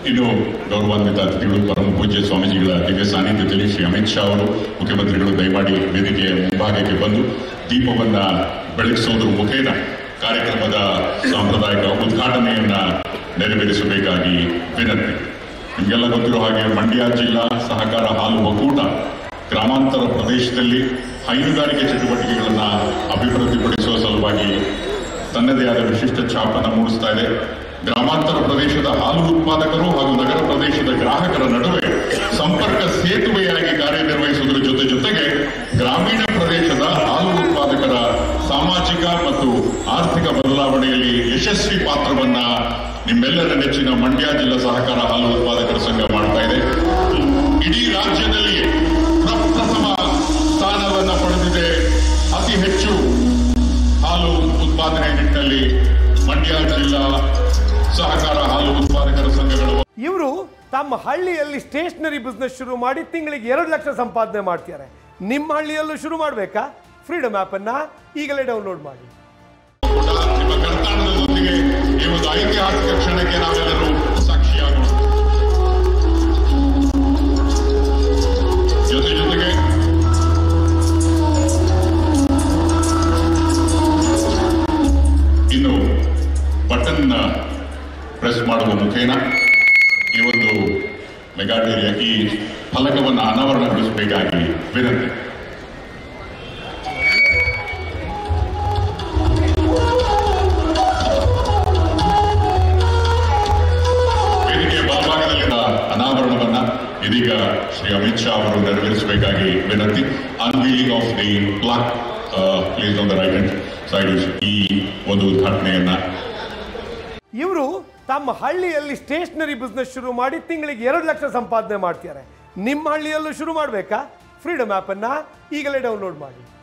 ಇನ್ನು ಗೌರವಾನ್ವಿತ ಅತಿಥಿಗಳು ಪರಮ ಪೂಜ್ಯ ಸ್ವಾಮೀಜಿಗಳ ದಿವ್ಯ ಸಾನ್ನಿಧ್ಯದಲ್ಲಿ ಶ್ರೀ ಅಮಿತ್ ಶಾ ಅವರು ಮುಖ್ಯಮಂತ್ರಿಗಳು ದಯಮಾಡಿ ವೇದಿಕೆಯ ಮುಂಭಾಗಕ್ಕೆ ಬಂದು ದೀಪವನ್ನ ಬೆಳಗಿಸುವುದರ ಮುಖೇನ ಕಾರ್ಯಕ್ರಮದ ಸಾಂಪ್ರದಾಯಿಕ ಉದ್ಘಾಟನೆಯನ್ನ ನೆರವೇರಿಸಬೇಕಾಗಿ ವಿನಂತಿ ನಿಮಗೆಲ್ಲ ಗೊತ್ತಿರೋ ಹಾಗೆ ಮಂಡ್ಯ ಜಿಲ್ಲಾ ಸಹಕಾರ ಹಾಲು ಒಕ್ಕೂಟ ಗ್ರಾಮಾಂತರ ಪ್ರದೇಶದಲ್ಲಿ ಹೈನುಗಾರಿಕೆ ಚಟುವಟಿಕೆಗಳನ್ನ ಅಭಿವೃದ್ಧಿಪಡಿಸುವ ಸಲುವಾಗಿ ತನ್ನದೇ ಆದ ವಿಶಿಷ್ಟ ಛಾಪನ್ನು ಮೂಡಿಸ್ತಾ ಇದೆ ಗ್ರಾಮಾಂತರ ಪ್ರದೇಶದ ಹಾಲು ಉತ್ಪಾದಕರು ಹಾಗೂ ನಗರ ಪ್ರದೇಶದ ಗ್ರಾಹಕರ ನಡುವೆ ಸಂಪರ್ಕ ಸೇತುವೆಯಾಗಿ ಕಾರ್ಯನಿರ್ವಹಿಸುವುದರ ಜೊತೆ ಜೊತೆಗೆ ಗ್ರಾಮೀಣ ಪ್ರದೇಶದ ಹಾಲು ಉತ್ಪಾದಕರ ಸಾಮಾಜಿಕ ಮತ್ತು ಆರ್ಥಿಕ ಬದಲಾವಣೆಯಲ್ಲಿ ಯಶಸ್ವಿ ಪಾತ್ರವನ್ನ ನಿಮ್ಮೆಲ್ಲರ ನೆಚ್ಚಿನ ಮಂಡ್ಯ ಜಿಲ್ಲಾ ಸಹಕಾರ ಹಾಲು ಉತ್ಪಾದಕರ ಸಂಘ ಮಾಡ್ತಾ ಇದೆ ಇಡೀ ರಾಜ್ಯದಲ್ಲಿ ಪ್ರಪ್ರಥಮ ಸ್ಥಾನವನ್ನ ಪಡೆದಿದೆ ಅತಿ ಹೆಚ್ಚು ಹಾಲು ಉತ್ಪಾದನೆ ನಿಟ್ಟಿನಲ್ಲಿ ಮಂಡ್ಯ ಜಿಲ್ಲಾ ಸಹಕಾರ ಹಾಲು ಉತ್ಪಾದಕರ ಸಂಘಗಳು ಇವರು ತಮ್ಮ ಹಳ್ಳಿಯಲ್ಲಿ ಸ್ಟೇಷನರಿ ಬಿಸ್ನೆಸ್ ಶುರು ಮಾಡಿ ತಿಂಗಳಿಗೆ ಎರಡು ಲಕ್ಷ ಸಂಪಾದನೆ ಮಾಡ್ತಾರೆ ನಿಮ್ಮ ಹಳ್ಳಿಯಲ್ಲೂ ಶುರು ಮಾಡಬೇಕಾ ಫ್ರೀಡಮ್ ಆ್ಯಪನ್ನು ಈಗಲೇ ಡೌನ್ಲೋಡ್ ಮಾಡಿ ಕೂಡ ನಿಮ್ಮ ಕರ್ನಾಟಕದೊಂದಿಗೆ ಈ ಒಂದು ಐತಿಹಾಸಿಕ ಕ್ಷಣಕ್ಕೆ ನಾವೆಲ್ಲರೂ ಸಾಕ್ಷಿಯಾಗೋಣ ಜೊತೆ ಜೊತೆಗೆ ಇನ್ನು ಬಟನ್ ಪ್ರೆಸ್ ಮಾಡುವ ಮುಖೇನ ಈ ಒಂದು ಮೆಗಾ ಡೈರಿಯ ಈ ಫಲಕವನ್ನು ಅನಾವರಣಗೊಳಿಸಬೇಕಾಗಿ ವಿನಂತಿ ವೇದಿಕೆಯ ಬಲಭಾಗದಲ್ಲಿನ ಅನಾವರಣವನ್ನ ಇದೀಗ ಶ್ರೀ ಅಮಿತ್ ಶಾ ಅವರು ನೆರವೇರಿಸಬೇಕಾಗಿ ವಿನಂತಿ unveiling of the plaque please on the right hand side ಈ ಒಂದು ಉದ್ಘಾಟನೆಯನ್ನ ಇವರು ತಮ್ಮ ಹಳ್ಳಿಯಲ್ಲಿ ಸ್ಟೇಷನರಿ ಬಿಸ್ನೆಸ್ ಶುರು ಮಾಡಿ ತಿಂಗಳಿಗೆ ಎರಡು ಲಕ್ಷ ಸಂಪಾದನೆ ಮಾಡ್ತಾರೆ ನಿಮ್ಮ ಹಳ್ಳಿಯಲ್ಲೂ ಶುರು ಮಾಡಬೇಕಾ ಫ್ರೀಡಮ್ ಆ್ಯಪನ್ನು ಈಗಲೇ ಡೌನ್ಲೋಡ್ ಮಾಡಿ